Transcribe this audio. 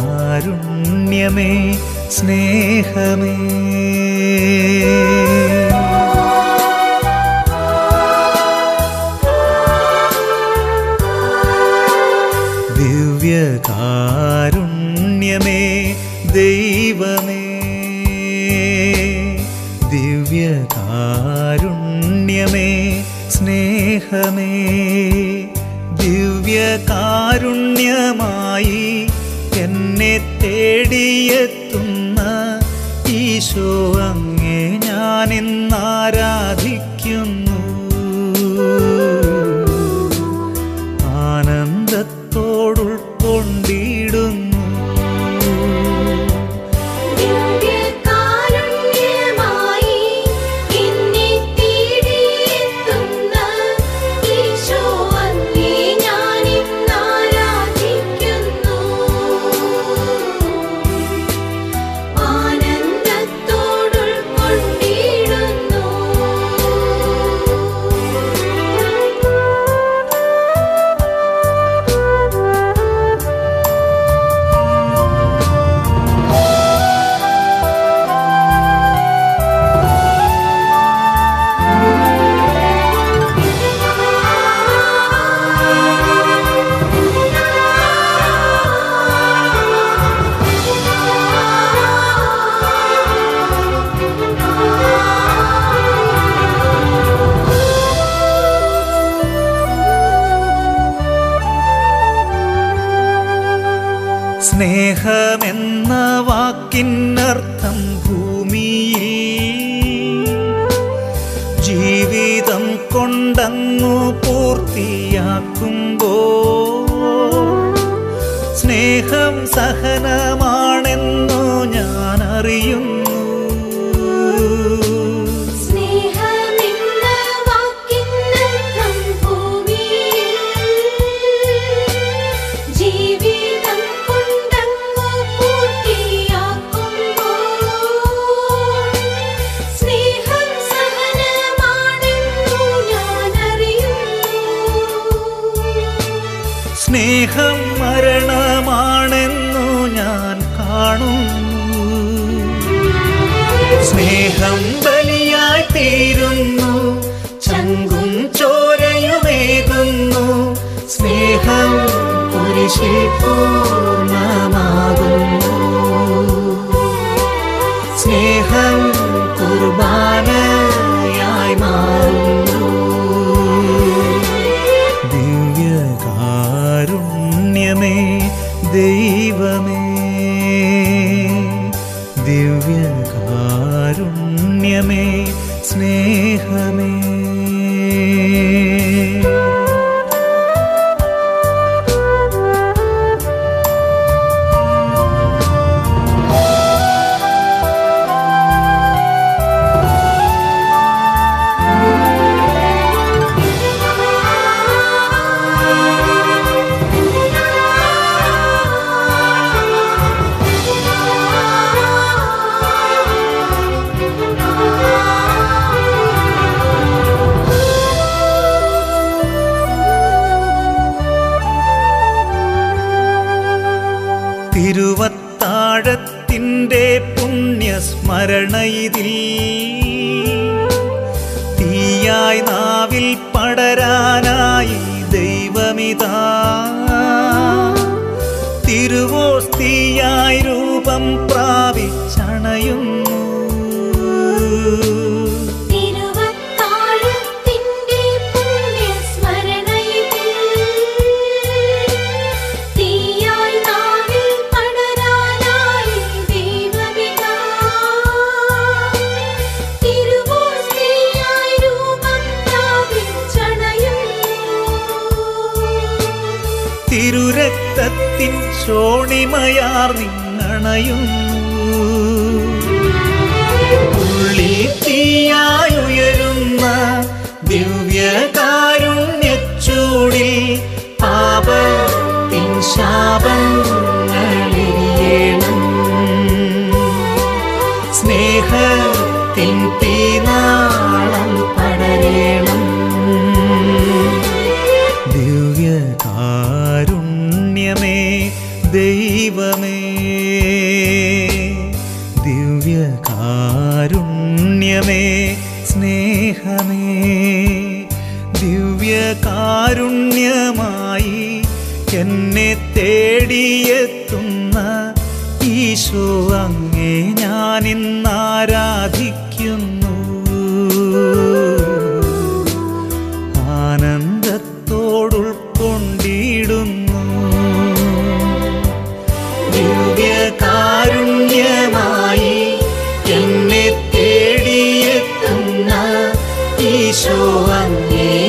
ദിവ്യകാരുണ്യമേ സ്നേഹമേ ദിവ്യകാരുണ്യമേ ദൈവമേ ദിവ്യകാരുണ്യമേ സ്നേഹമേ ദിവ്യകാരുണ്യമായി എന്നെ തേടിയെത്തുന്ന ഈശോ അങ്ങേ ഞാൻ ഇന്നാരാധിക്കുന്നു ആനന്ദത്തോടുൾക്കൊണ്ടിടുന്നു ദിവ്യകാരുണ്യമായി എന്നെ തേടിയെത്തുന്ന ഈശോ അങ്ങേ ഞാൻ ഇന്നാരാധിക്കുന്നു ആനന്ദത്തോടുൾക്കൊണ്ടിടുന്നു സ്നേഹമെന്ന വാക്കിനർത്ഥം ഭൂമിയിൽ ജീവിതം കൊണ്ടങ്ങു പൂർത്തിയാക്കുമ്പോ സ്നേഹം സഹനമാണെന്നു ഞാൻ അറിയുന്നു സ്നേഹമെന്ന വാക്കിനർത്ഥം ഭൂമിയിൽ ജീവിതം കൊണ്ടങ്ങു പൂർത്തിയാക്കുമ്പോൾ സ്നേഹം സഹനമാണെന്നു ഞാൻ അറിയുന്നു സ്നേഹം മരണമാണെന്നു ഞാൻ കാണുന്നു സ്നേഹം ബലിയായി തീരുന്നു ചങ്കും ചോരയുമേകുന്നു സ്നേഹം കുരിശിൽ പൂർണ്ണമാകുന്നു സ്നേഹം കുർബാനയായി മാറുന്നു ദിവ്യകാരുണ്യമേ ദൈവമേ ദിവ്യകാരുണ്യമേ സ്നേഹമേ തിരുവത്താഴത്തിൻ്റെ പുണ്യസ്മരണയിതിൽ തീയായി നാവിൽ പടരാനായി ദൈവമിതാ തിരുവോസ്തിയായി രൂപം പ്രാപിച്ചണയുന്നു തിരുവത്താഴത്തിൻ്റെ പുണ്യസ്മരണയിൽ തീയായി നാവിൽ പടരാനായി ദൈവമിതാ തിരുവോസ്തിയായി രൂപം പ്രാപിച്ചണയുന്നു തിരുരക്തത്തിൻ ശോണിമയാർ നിന്നണയുന്നു ഉള്ളിൽ തീയായുയരുന്ന ദിവ്യകാരുണ്യച്ചൂടിൽ പാപത്തിൻ ശാപങ്ങളിയേണം സ്നേഹത്തിൻ തീനാളം പടരേണം ദിവ്യകാരുണ്യമേ ദൈവമേ ദൈവമേ ദിവ്യകാരുണ്യമേ സ്നേഹമേ ദിവ്യകാരുണ്യമായി എന്നെ തേടിയെത്തുന്ന ഈശോ അങ്ങേ ഞാൻ ഇന്നാരാധിക്കുന്നു ആനന്ദത്തോടുൾക്കൊണ്ടിടുന്നു ദിവ്യകാരുണ്യമായി എന്നെ തേടിയെത്തുന്ന ഈശോ അങ്ങേ